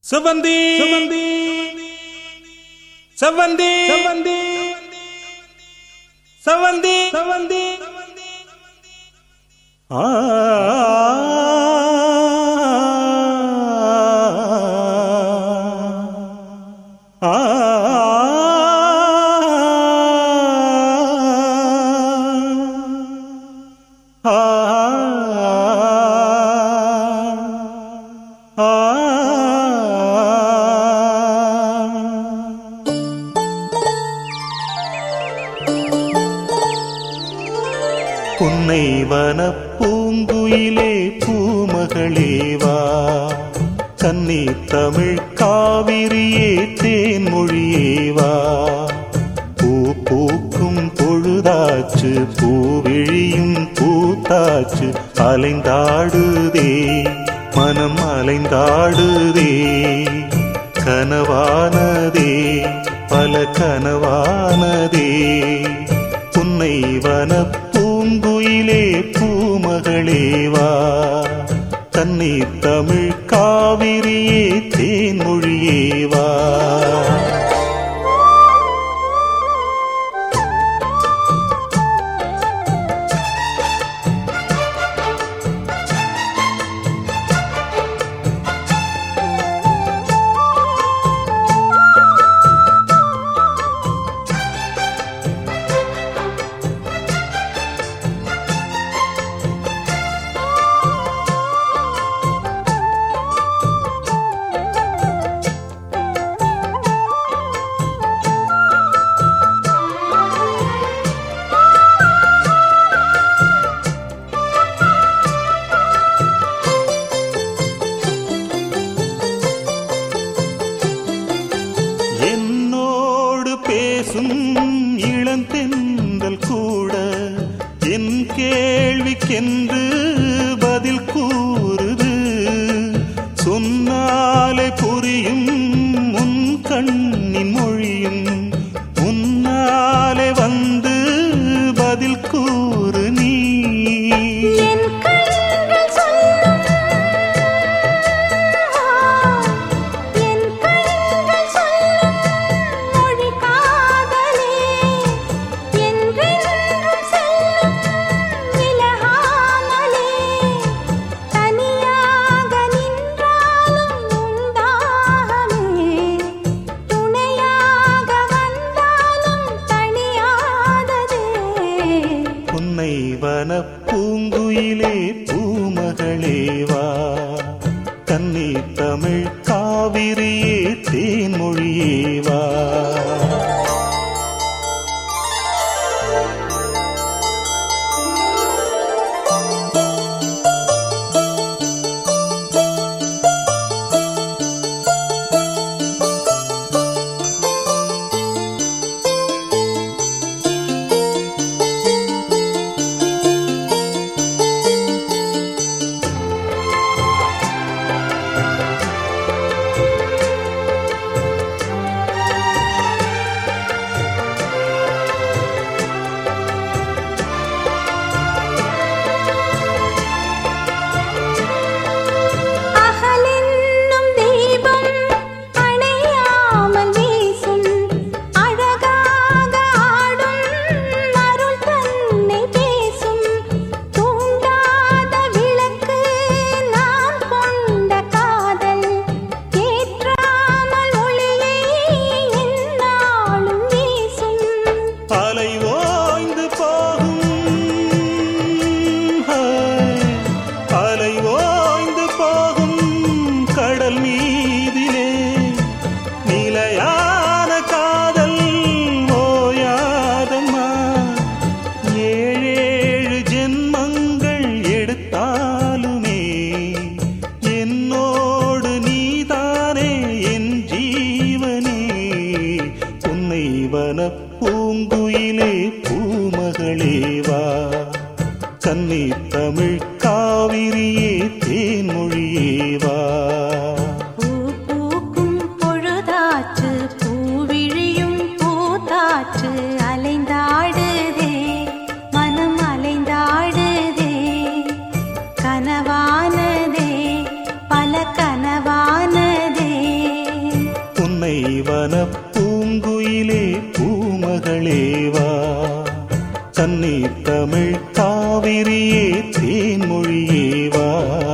செவந்தி செவந்தி செவந்தி செவந்தி செவந்தி செவந்தி ஆ ஆ புன்னை வனப்பூங்குயிலே பூமகளேவா கன்னி தமிழ் காவிரியே தேன்மொழியேவா பூ பூக்கும் பொழுதாச்சு பூவிழியும் பூத்தாச்சு அலைந்தாடுதே மனம் அலைந்தாடுதே கனவானதே பல கனவானதே புன்னை வனப் பூங்குயிலே பூமகளேவா தன்னை தமிழ் காவிரியே தேன்மொழியேவா என்னோடு பேசும் இளந்தெந்தல் கூட என் கேள்விக்கென்று பதில் கூறுது சொன்னாலே புரியும் உன் கண்ணின் மொழியும் உன்னாலே வந்து பதில் கூறு நீ என் கண்கள் சொல்லும் என் கண்கள் சொல்லும் மொழி காதலே என்றென்றும் செல்லும் விலகாமலே தனியாக நின்றாலும் உண்டாகமே துணையாக வந்தாலும் தனியாததே புன்னை வனப் பூங்குயிலே பூமகளேவா கன்னி தமிழ் காவிரியே தேன்மொழியேவா அகலென்னும் தீபம் அணையாமல் வீசும் அழகாக ஆடும் அருள் தன்னை பேசும் தூண்டாத விளக்கு நான் கொண்ட காதல் ஏற்றாமல் ஒளியை எந்நாளும் வீசும் அலை ஓய்ந்து போகும் ஹாய். அலை ஓய்ந்து போகும் கடல் மீதிலே நிலையான காதல் ஓயாதம்மா ஏழேழு ஜென்மங்கள் எடுத்தாலுமே என்னோடு நீதானே என் ஜீவனே உன்னை வனப் பூங்குயிலே பூமகளேவா கன்னி தமிழ் காவிரியே தேன்மொழியேவா பூ தென்னை வனப் பூங்குயிலே பூமகளேவா தன்னை தமிழ் காவிரியே தேன்மொழியேவா